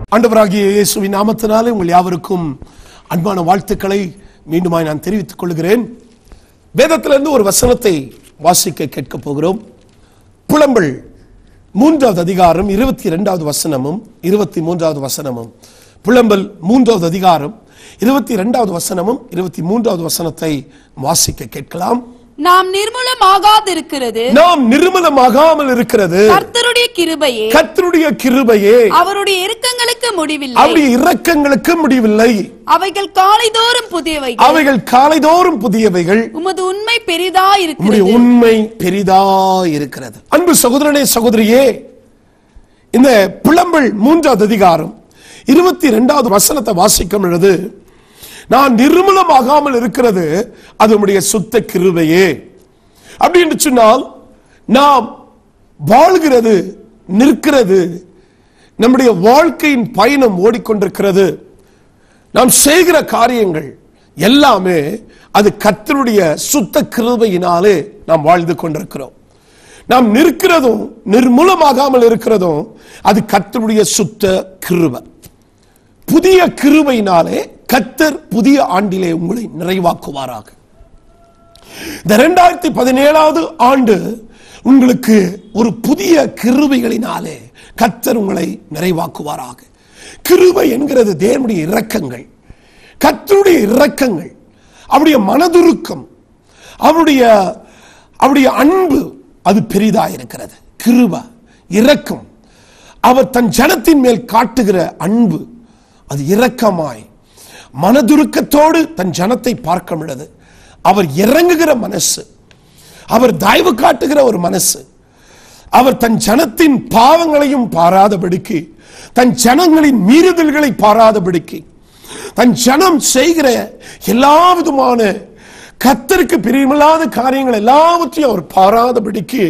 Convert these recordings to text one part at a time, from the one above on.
ஆண்டவராகிய இயேசுவின் நாமத்தினாலே உங்கள் யாவருக்கும் அன்பான வாழ்த்துக்களை மீண்டுமாய் நான் தெரிவித்துக் கொள்கிறேன் வேதத்திலிருந்து ஒரு வசனத்தை வாசிக்க கேட்க போகிறோம் புலம்பல் மூன்றாவது அதிகாரம் இருபத்தி இரண்டாவது வசனமும் இருபத்தி மூன்றாவது வசனமும் புலம்பல் மூன்றாவது அதிகாரம் இருபத்தி இரண்டாவது வசனமும் இருபத்தி மூன்றாவது வசனத்தை வாசிக்க கேட்கலாம் நாம் நிர்மூலமாகாதிருக்கிறது நாம் நிர்மலமாகாமல் இருக்கிறது கர்த்தருடைய கிருபையே கர்த்தருடைய கிருபையே அவருடைய இரக்கங்களுக்கு முடிவில்லை அவருடைய இரக்கங்களுக்கு முடிவில்லை அவைகள் காலைதோறும் புதியவை அவைகள் காலைதோறும் புதியவைகள் உமது உண்மை பெரிதா உம்முடைய இருக்கிறது உண்மை பெரிதா இருக்கிறது அன்பு சகோதரனே சகோதரியே இந்த புலம்பல் மூன்றாவது அதிகாரம் இருபத்தி இரண்டாவது வசனத்தை வாசிக்கும் பொழுது நான் நிர்மலமாகாமல் இருக்கிறது அது உம்முடைய சுத்த கிருபையே அப்படின்னு சொன்னால் நாம் வாழ்கிறது நிற்கிறது நம்முடைய வாழ்க்கையின் பயணம் ஓடிக்கொண்டிருக்கிறது நாம் செய்கிற காரியங்கள் எல்லாமே அது கர்த்தருடைய சுத்த கிருபையினாலே நாம் வாழ்ந்து கொண்டிருக்கிறோம் நாம் நிற்கிறதும் நிர்மூலமாகாமல் இருக்கிறதும் அது கர்த்தருடைய சுத்த கிருபை புதிய கிருபையினாலே கர்த்தர் புதிய ஆண்டிலே உங்களை நிறைவாக்குவாராக இந்த இரண்டாயிரத்தி பதினேழாவது ஆண்டு உங்களுக்கு ஒரு புதிய கிருபைகளினாலே கர்த்தர் உங்களை நிறைவாக்குவாராக கிருபை என்கிறது தேவனுடைய இரக்கங்கள் கர்த்தருடைய இரக்கங்கள் அவருடைய மனதுருக்கம் அவருடைய அவருடைய அன்பு அது பெரிதாக இருக்கிறது கிருபை இரக்கம் அவர் தன் ஜனத்தின் மேல் காட்டுகிற அன்பு அது இரக்கமாய் மனதுருக்கத்தோடு தன் ஜனத்தை பார்க்க முடியாது அவர் இறங்குகிற மனசு அவர் தயவு காட்டுகிற ஒரு மனசு அவர் தன் ஜனத்தின் பாவங்களையும் பாராதபடிக்கு தன் ஜனங்களின் மீறுதல்களை பாராதபடிக்கு தன் ஜனம் செய்கிற எல்லா விதமான கத்தருக்கு பிரியமில்லாத காரியங்கள் எல்லாவற்றையும் அவர் பாராதபடிக்கு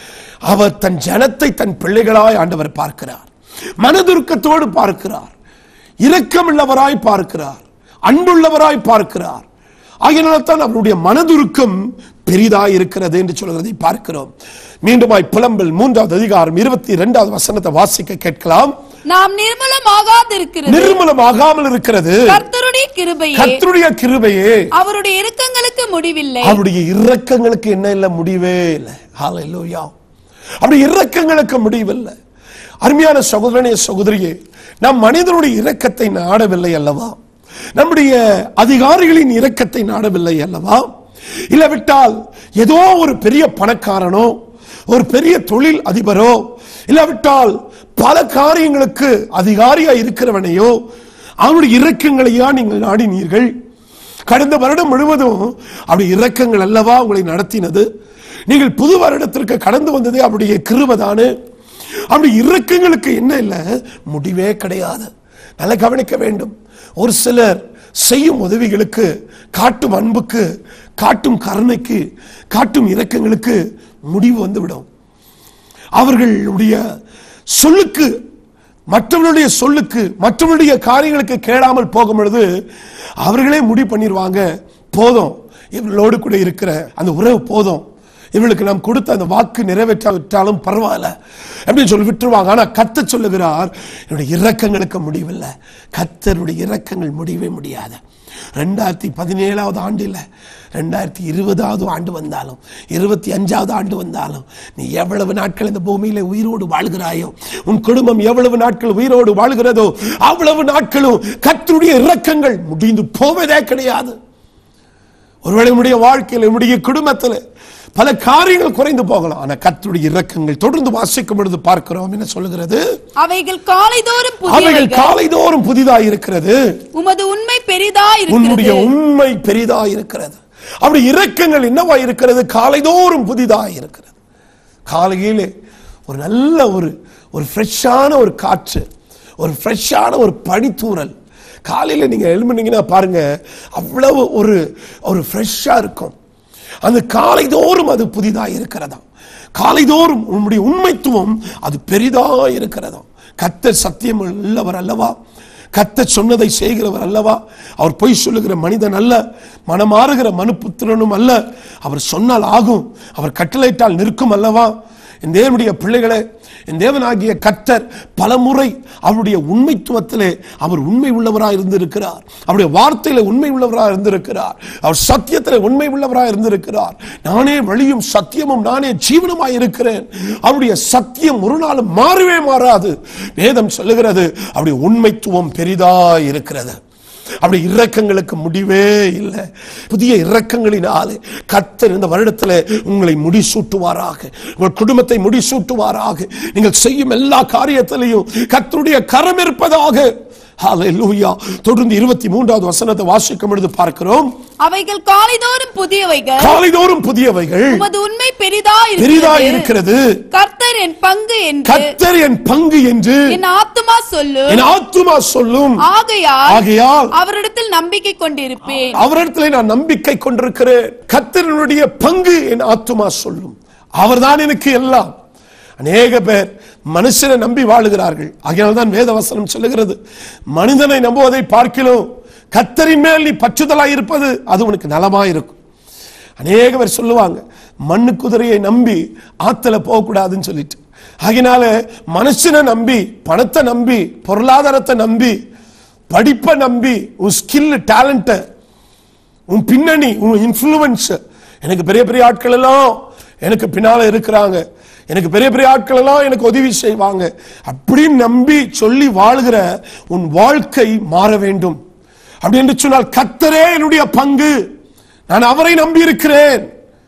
அவர் தன் ஜனத்தை தன் பிள்ளைகளாய் ஆண்டவர் பார்க்கிறார் மனதுருக்கத்தோடு பார்க்கிறார் இரக்கமுள்ளவராய் பார்க்கிறார் அன்புள்ளவராய் பார்க்கிறார் ஆகையினால தான் அவருடைய மனதுருக்கம் பெரிதாய் இருக்கிறது என்று சொல்கிறதை பார்க்கிறோம் மீண்டுமாய் புலம்பல் மூன்றாவது அதிகாரம் இருபத்தி இரண்டாவது வசனத்தை வாசிக்க கேட்கலாம் நாம் நிர்மூலமாகாதிருக்கிறது நிர்மலமாகாமல் இருக்கிறது கர்த்தருடைய கிருபையே கர்த்தருடைய கிருபையே அவருடைய இரக்கங்களுக்கு முடிவில்லை அவருடைய இரக்கங்களுக்கு என்ன இல்லை முடிவே இல்லை ஹalleluya அப்படி இரக்கங்களுக்கு முடிவில்லை அருமையான சகோதரனே சகோதரியே நம் மனிதனுடைய இரக்கத்தை நாடவில்லை அல்லவா நம்முடைய அதிகாரிகளின் இரக்கத்தை நாடவில்லை அல்லவா இல்லாவிட்டால் ஏதோ ஒரு பெரிய பணக்காரனோ ஒரு பெரிய தொழில் அதிபரோ இல்லாவிட்டால் பல காரியங்களுக்கு அதிகாரியா இருக்கிறவனையோ அவனுடைய இரக்கங்களையா நீங்கள் நாடினீர்கள் கடந்த வருடம் முழுவதும் அப்படி இரக்கங்கள் அல்லவா உங்களை நடத்தினது நீங்கள் புது வருடத்திற்கு கடந்து வந்ததே அவருடைய கிருபதானு அப்படி இரக்கங்களுக்கு என்ன இல்லை முடிவே கிடையாது நல்லா கவனிக்க வேண்டும் ஒரு சிலர் செய்யும் உதவிகளுக்கு காட்டும் அன்புக்கு காட்டும் கருணைக்கு காட்டும் இரக்கங்களுக்கு முடிவு வந்துவிடும் அவர்களுடைய சொல்லுக்கு மற்றவர்களுடைய சொல்லுக்கு மற்றவர்களுடைய காரியங்களுக்கு கேளாமல் போகும் பொழுது அவர்களே முடிவு பண்ணிடுவாங்க போதும் இவர்களோடு கூட இருக்கிற அந்த உறவு போதும் இவளுக்கு நாம் கொடுத்த அந்த வாக்கு நிறைவேற்றாவிட்டாலும் பரவாயில்ல அப்படின்னு சொல்லி விட்டுருவாங்க ஆனா கத்த சொல்லுகிறார் என்னுடைய இரக்கங்களுக்கு முடிவில்லை கத்தருடைய இரக்கங்கள் முடியவே முடியாது ரெண்டாயிரத்தி பதினேழாவது ஆண்டு இல்லை ரெண்டாயிரத்தி இருபதாவது ஆண்டு வந்தாலும் இருபத்தி அஞ்சாவது ஆண்டு வந்தாலும் நீ எவ்வளவு நாட்கள் இந்த பூமியில உயிரோடு வாழ்கிறாயோ உன் குடும்பம் எவ்வளவு நாட்கள் உயிரோடு வாழ்கிறதோ அவ்வளவு நாட்களும் கத்தருடைய இரக்கங்கள் முடிந்து போவதே கிடையாது ஒருவேளை உடைய வாழ்க்கையில் உடைய குடும்பத்தில் பல காரியங்கள் குறைந்து போகலாம் ஆனா கர்த்தருடைய இரக்கங்கள் தொடர்ந்து வாசிக்கும் பொழுது பார்க்கிறோம் என்ன சொல்லுகிறது அவைகள் காலைதோறும் அவைகள் புதியவைகள் காலைதோறும் புதிதாக இருக்கிறது உமது உண்மை பெரிதா உன்னுடைய இருக்கிறது உண்மை பெரிதா இருக்கிறது அப்படி இரக்கங்கள் என்னவா இருக்கிறது காலைதோறும் புதிதா இருக்கிறது காலையிலே ஒரு நல்ல ஒரு ஒரு ஃப்ரெஷ்ஷான ஒரு காற்று ஒரு ஃப்ரெஷ்ஷான ஒரு பனித்தூறல் காலையில் நீங்கள் எழும்புனீங்கன்னா பாருங்க அவ்வளவு ஒரு ஒரு ஃப்ரெஷ்ஷாக இருக்கும் அந்த காலைதோறும் அது புதிதாக இருக்கிறதா காலைதோறும் உன்னுடைய உண்மைத்துவம் அது பெரிதாக இருக்கிறதா கத்தர் சத்தியம் உள்ளவர் அல்லவா கத்த சொன்னதை செய்கிறவர் அல்லவா அவர் பொய் சொல்லுகிற மனிதன் அல்ல மனமாறுகிற மனுப்புத்திரனும் அல்ல அவர் சொன்னால் ஆகும் அவர் கட்டளையிட்டால் நிற்கும் அல்லவா என் தேவனுடைய பிள்ளைகளே என் தேவனாகிய கர்த்தர் பலமுறை அவருடைய உண்மைத்துவத்திலே அவர் உண்மை உள்ளவராக இருந்திருக்கிறார் அவருடைய வார்த்தையில உண்மை உள்ளவராக இருந்திருக்கிறார் அவர் சத்தியத்தில் உண்மை உள்ளவராக இருந்திருக்கிறார் நானே வழியும் சத்தியமும் நானே ஜீவனமாய் இருக்கிறேன் அவருடைய சத்தியம் ஒரு நாளும் மாறவே மாறாது வேதம் சொல்லுகிறது அவருடைய உண்மைத்துவம் பெரிதாய் இருக்கிறது அப்படி இரக்கங்களுக்கு முடிவே இல்லை புதிய இரக்கங்களினாலே கர்த்தர் இந்த வருடத்தில் உங்களை முடிசூட்டுவாராக உங்கள் குடும்பத்தை முடிசூட்டுவாராக நீங்கள் செய்யும் எல்லா காரியத்திலையும் கர்த்தருடைய கரம் இருப்பதாக ஹalleluya தொடர்ந்து இருபத்தி மூன்றாவது வசனத்தை வாசிக்கும் பொழுது பார்க்கிறோம் அவைகள் காலைதோறும் புதியவைகள் காலைதோறும் புதியவைகள் உமது உண்மை பெரிதாய் பெரிதாய் இருக்கிறது இருக்கிறது கர்த்தர் என் பங்கு என்று கர்த்தர் என் பங்கு என்று என் ஆத்துமா சொல்லு என் ஆத்துமா சொல்லும் ஆகையால் ஆகையால் அவரிடத்தில் நம்பிக்கை கொண்டிருப்பேன் அவரிடத்தில் நான் நம்பிக்கை கொண்டிருக்கிறேன் கர்த்தருடைய பங்கு என் ஆத்துமா சொல்லும் அவர்தான் எனக்கு எல்லாம் அநேக பேர் மனுஷனை நம்பி வாழுகிறார்கள் ஆகையால் தான் வேதவசனம் சொல்லுகிறது மனிதனை நம்புவதை பார்க்கிலும் கத்தரின் மேல் நீ பற்றுதலாய் இருப்பது அது உனக்கு நலமாயிருக்கும் அநேக பேர் சொல்லுவாங்க மண்ணு குதிரையை நம்பி ஆத்துல போகக்கூடாதுன்னு சொல்லிட்டு ஆகினால மனுஷனை நம்பி பணத்தை நம்பி பொருளாதாரத்தை நம்பி படிப்பை நம்பி உன் ஸ்கில் டேலண்ட்டை உன் பின்னணி உன் இன்ஃப்ளூயன்ஸ் எனக்கு பெரிய பெரிய ஆட்கள் எல்லாம் எனக்கு பின்னால இருக்கிறாங்க எனக்கு பெரிய பெரிய ஆட்கள் எல்லாம் எனக்கு உதவி செய்வாங்க அப்படின்னு நம்பி சொல்லி வாழ்கிற உன் வாழ்க்கை மாற வேண்டும் அப்படி என்று சொன்னால் கத்தரே என்னுடைய பங்கு நான் அவரை நம்பி இருக்கிறேன்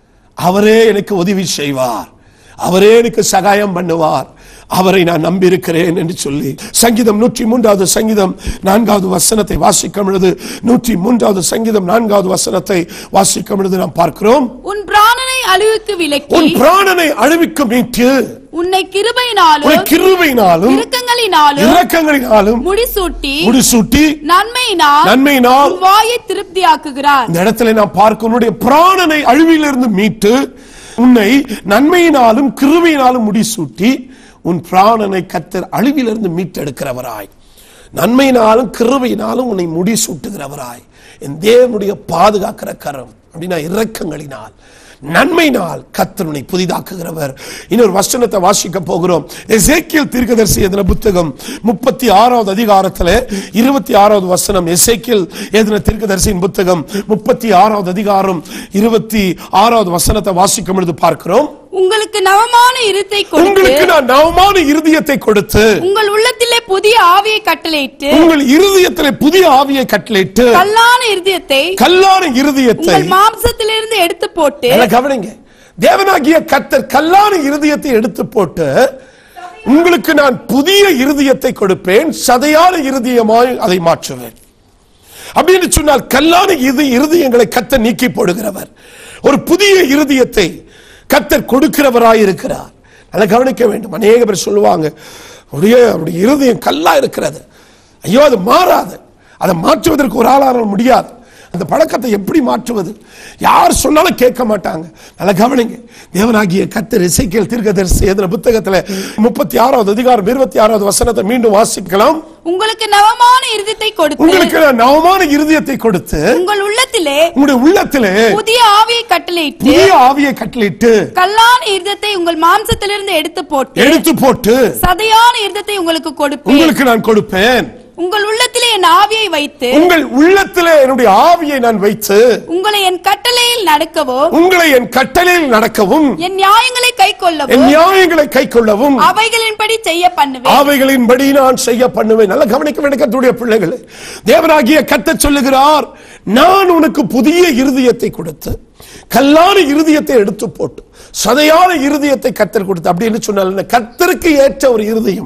அவரே எனக்கு உதவி செய்வார் அவரே எனக்கு சகாயம் பண்ணுவார் அவரை நான் நம்பியிருக்கிறேன் என்று சொல்லி சங்கீதம் நூற்றி மூன்றாவது சங்கீதம் நான்காவது வசனத்தை வாசிக்கும் பொழுது நூற்றி மூன்றாவது சங்கீதம் நான்காவது வசனத்தை வாசிக்கும் பொழுது நாம் பார்க்கிறோம் உன் பிராணனை அழிவுக்கு விலக்கி உன் பிராணனை அழிவுக்கு மீட்டு உன்னை கிருபையினாலும் உன் கிருபையினாலும் இரக்கங்களினாலும் இரக்கங்களினாலும் முடிசூட்டி முடிசூட்டி நன்மையினால் நன்மையினால் உன் வாயை திருப்தியாக்குகிறார் இந்த இடத்துல நான் பார்க்க உன்னுடைய பிராணனை அழிவிலிருந்து மீட்டு உன்னை நன்மையினாலும் கிருபையினாலும் முடிசூட்டி உன் பிராணனை கத்தர் அழிவிலிருந்து மீட்டெடுக்கிறவராய் நன்மையினாலும் கிருபையினாலும் உன்னை முடிசூட்டுகிறவராய் என் தேவனுடைய பாதுகாக்கிற கரம் அப்படின்னா இரக்கங்களினால் நன்மையினால் கத்தருனை புதிதாக்குகிறவர் இன்னொரு வசனத்தை வாசிக்க போகிறோம் எசேக்கியல் தீர்க்கதரிசி எதின புத்தகம் முப்பத்தி ஆறாவது அதிகாரத்தில் இருபத்தி ஆறாவது வசனம் எசேக்கியல் எதின தீர்க்கதரிசியின் புத்தகம் முப்பத்தி ஆறாவது அதிகாரம் இருபத்தி ஆறாவது வசனத்தை வாசிக்கும் பொழுது பார்க்கிறோம் உங்களுக்கு நவமான இருத்தை கொடுத்து உங்களுக்கு நான் நவமான இருதயத்தை கொடுத்து உங்கள் உள்ளத்திலே புதிய ஆவியை கட்டளையிட்டு உங்கள் இருதயத்திலே புதிய ஆவியை கட்டளையிட்டு கல்லான இருதயத்தை கல்லான இருதயத்தை உங்கள் மாம்சத்திலிருந்து எடுத்து போட்டு நல்லா கவனிங்க தேவனாகிய கர்த்தர் கல்லான இருதயத்தை எடுத்து போட்டு உங்களுக்கு நான் புதிய இருதயத்தை கொடுப்பேன் சதையான இருதயமாய் அதை மாற்றுவேன் அப்படின்னு சொன்னால் கல்லான இது இருதயங்களை கத்தர் நீக்கி போடுகிறவர் ஒரு புதிய இருதயத்தை கத்தர் கொடுக்கிறவராய் இருக்கிறார் நல்லா கவனிக்க வேண்டும் அநேக பேர் சொல்லுவாங்க அப்படியே அப்படி இருதயம் கல்லா இருக்கிறது ஐயோ அது மாறாது அதை மாற்றுவதற்கு ஒரு ஆளால முடியாது அந்த பழக்கத்தை எப்படி மாற்றுவது யார் சொன்னாலும் கேட்க மாட்டாங்க நல்லா கவனிங்க தேவனாகிய கத்தர் இசைக்கேல் தீர்க்கதரிசி எதிர புத்தகத்துல முப்பத்தி ஆறாவது அதிகாரம் இருபத்தி ஆறாவது வசனத்தை மீண்டும் வாசிக்கலாம் உங்களுக்கு நவமான இருதயத்தை கொடுத்து உங்களுக்கு நான் நவமான இருதயத்தை கொடுத்து உங்கள் உள்ளத்திலே உங்களுடைய உள்ளத்திலே புதிய ஆவியை கட்டளையிட்டு புதிய ஆவியை கட்டளிட்டு கல்லான இருதயத்தை உங்கள் மாம்சத்திலிருந்து எடுத்து போட்டு எடுத்து போட்டு சதையான இருதயத்தை உங்களுக்கு கொடுப்பேன் உங்களுக்கு நான் கொடுப்பேன் உங்கள் உள்ளத்திலே என் ஆவியை வைத்து உங்கள் உள்ளத்திலே என்னுடைய ஆவியை நான் வைத்து உங்களை என் கட்டளையில் நடக்கவும் உங்களை என் கட்டளையில் நடக்கவும் என் நியாயங்களை கை என் கொள்ளவும் நியாயங்களை கை கொள்ளவும் அவைகளின்படி செய்ய பண்ணுவேன் ஆவைகளின்படி நான் செய்ய பண்ணுவேன் நல்லா கவனிக்க வேண்டிய கத்துடைய பிள்ளைகளே தேவனாகிய கத்த சொல்லுகிறார் நான் உனக்கு புதிய இருதயத்தை கொடுத்து கல்லான இருதயத்தை எடுத்து போட்டு சதையான இருதயத்தை கத்தர் கொடுத்து அப்படின்னு சொன்னால் என்ன? கர்த்தருக்கு ஏற்ற ஒரு இருதயம்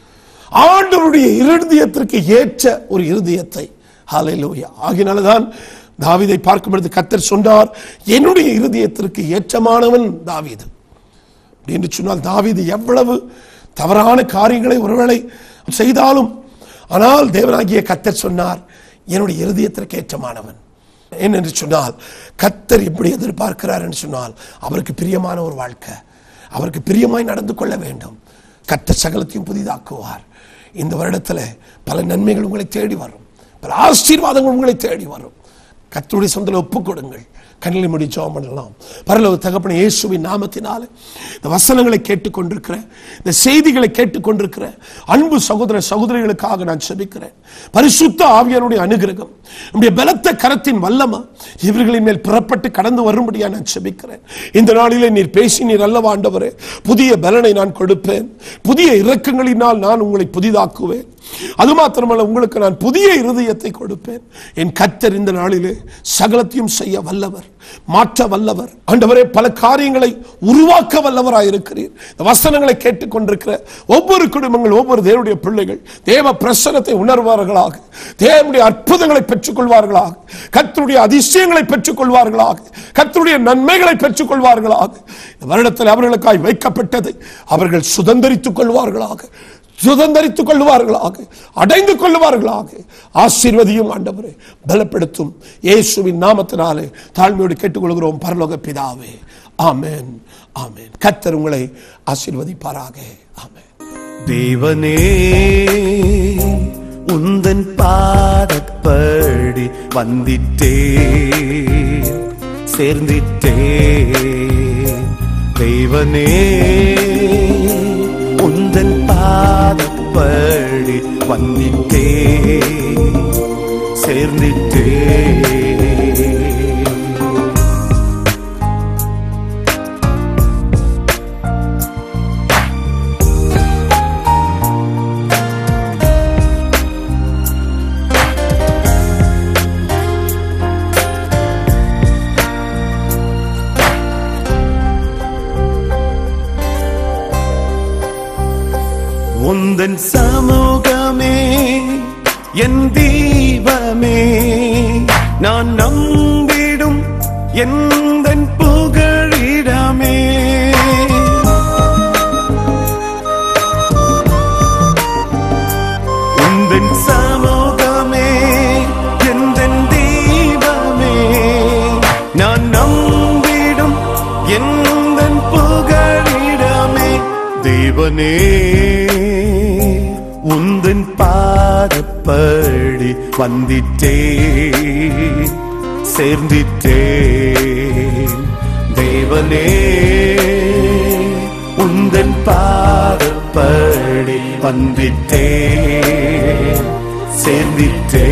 ஆண்டவருடைய இருதயத்திற்கு ஏற்ற ஒரு இருதயத்தை ஹalleluya ஆகினால்தான் தாவீதை பார்க்கும் பொழுது கத்தர் சொன்னார் என்னுடைய இருதயத்திற்கு ஏற்றமானவன் தாவீது அப்படின்னு சொன்னால் தாவீது எவ்வளவு தவறான காரியங்களை ஒருவேளை செய்தாலும் ஆனால் தேவனாகிய கத்தர் சொன்னார் என்னுடைய இருதயத்திற்கு ஏற்றமானவன் ஏனென்று சொன்னால் கத்தர் எப்படி எதிர்பார்க்கிறார் என்று சொன்னால் அவருக்கு பிரியமான ஒரு வாழ்க்கை அவருக்கு பிரியமாய் நடந்து கொள்ள வேண்டும் கத்தர் சகலத்தையும் புதிதாக்குவார் இந்த வருடத்தில் பல நன்மைகள் உங்களை தேடி வரும் பல ஆசீர்வாதங்கள் உங்களை தேடி வரும் கர்த்தருடைய சொந்தத்தில் ஒப்புக் கொடுங்கள் கண்ணிலை முடி ஜெபம் பண்ணலாம் பரலோக தகப்பன இயேசுவின் நாமத்தினால இந்த வசனங்களை கேட்டுக்கொண்டிருக்கிற இந்த செய்திகளை கேட்டுக்கொண்டிருக்கிற அன்பு சகோதர சகோதரிகளுக்காக நான் செபிக்கிறேன் பரிசுத்த ஆவியானுடைய அனுகிரகம் நம்முடைய பலத்த கரத்தின் வல்லமா இவர்களின் மேல் புறப்பட்டு கடந்து வரும்படியா நான் செபிக்கிறேன் இந்த நாளிலே நீர் பேசி நீர் அல்லவா ஆண்டவரே புதிய பலனை நான் கொடுப்பேன் புதிய இரக்கங்களினால் நான் உங்களை புதிதாக்குவேன் அது மாத்திரமல்ல உங்களுக்கு நான் புதிய இருதயத்தை கொடுப்பேன் என் கத்தர் இந்த நாளிலே சகலத்தையும் செய்ய வல்லவர் மாற்ற வல்லவர் ஆண்டவரே பல காரியங்களை உருவாக்க வல்லவராய் இருக்கிறீர் இந்த வசனங்களை கேட்டுக்கொண்டிருக்கிற ஒவ்வொரு குடும்பங்கள் ஒவ்வொரு தேவனுடைய பிள்ளைகள் தேவ பிரசனத்தை உணர்வார்களாக தேவனுடைய அற்புதங்களை பெற்றுக்கொள்வார்களாக கர்த்தருடைய அதிசயங்களை பெற்றுக்கொள்வார்களாக கர்த்தருடைய நன்மைகளை பெற்றுக்கொள்வார்களாக இந்த வருடத்தில் அவர்களுக்காய் வைக்கப்பட்டதை அவர்கள் சுதந்திரித்துக் கொள்வார்களாக சுதந்திரித்துக் கொள்வார்களாக அடைந்து கொள்வார்களாக ஆசீர்வதியும் ஆண்டவரே பலப்படுத்தும் இயேசுவின் நாமத்தினாலே தாழ்மையோடு கேட்டுக்கொள்கிறோம் பரலோக பிதாவே ஆமென் ஆமென் கர்த்தர் உங்களை ஆசீர்வதிப்பாராக ஆமென் தேவனே உந்தன் பாதப்படி வந்திட்டே சேர்ந்திட்டே தேவனே உந்தன் பாதப்படி வந்திட்டே சேர்ந்திட்டே உந்தன் சமூகமே என் தீபமே நான் நம்பிடும் எந்தன் புகழிடமே உந்தன் சமூகமே எந்தன் தீபமே நான் நம்பிடும் எந்தன் புகழிடமே தேவனே உந்தன் பாதப்படி வந்திட்டே சேர்ந்திட்டே தேவனே உந்தன் பாதப்படி வந்திட்டே சேர்ந்திட்டே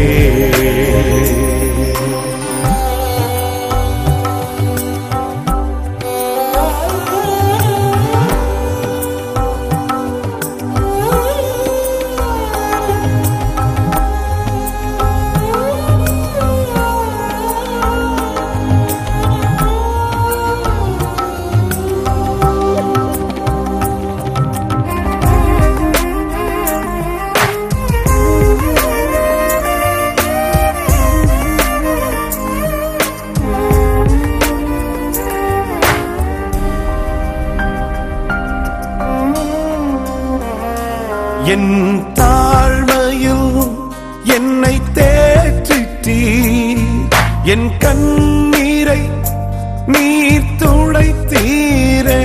என் தாழ்மையில் என்னை தேற்றிட்டீ என் கண்ணீரை நீர் துடைத்தீரே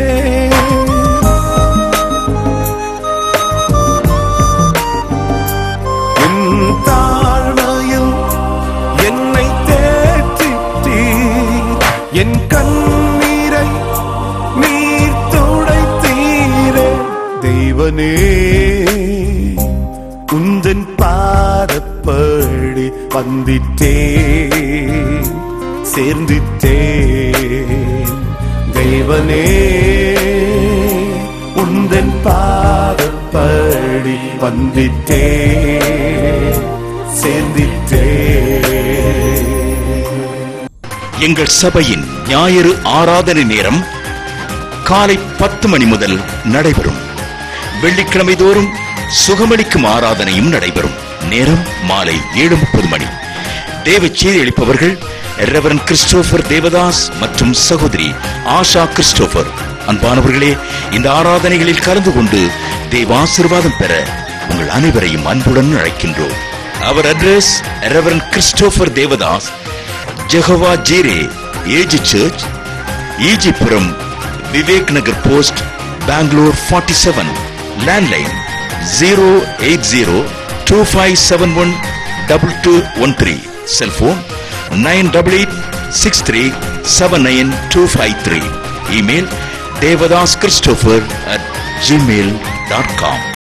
என் தாழ்மையில் என்னை தேற்றிட்டீ என் கண்ணீரை நீர் துடைத்தீரே தெய்வனே உந்தன் பாதப்படி வந்திட்டே சேர்ந்திட்டே தெய்வனே உந்தன் பாதப்படி வந்திட்டே சேர்ந்திட்டே எங்கள் சபையின் ஞாயிறு ஆராதனை நேரம் காலை பத்து மணி முதல் நடைபெறும் வெள்ளிக்கிழமை தோறும் சுகமளிக்கும் ஆராதனையும் நடைபெறும் நேரம் மாலை ஏழு முப்பது மணி தேவ செய்தி அளிப்பவர்கள் ரெவரன் கிறிஸ்டோபர் தேவதாஸ் மற்றும் சகோதரி ஆஷா கிறிஸ்டோபர் அன்பானவர்களே இந்த ஆராதனைகளில் கலந்து கொண்டு தேவ ஆசீர்வாதம் பெற உங்கள் அனைவரையும் அன்புடன் அழைக்கின்றோம் அவர் address reverend Christopher Devadas Jehovah Jireh AG church Ejipura Vivek Nagar post Bangalore forty seven landline zero eight zero two five seven one double two one three cellphone nine double eight six three seven nine two five three email Devadas Christopher at Gmail dot com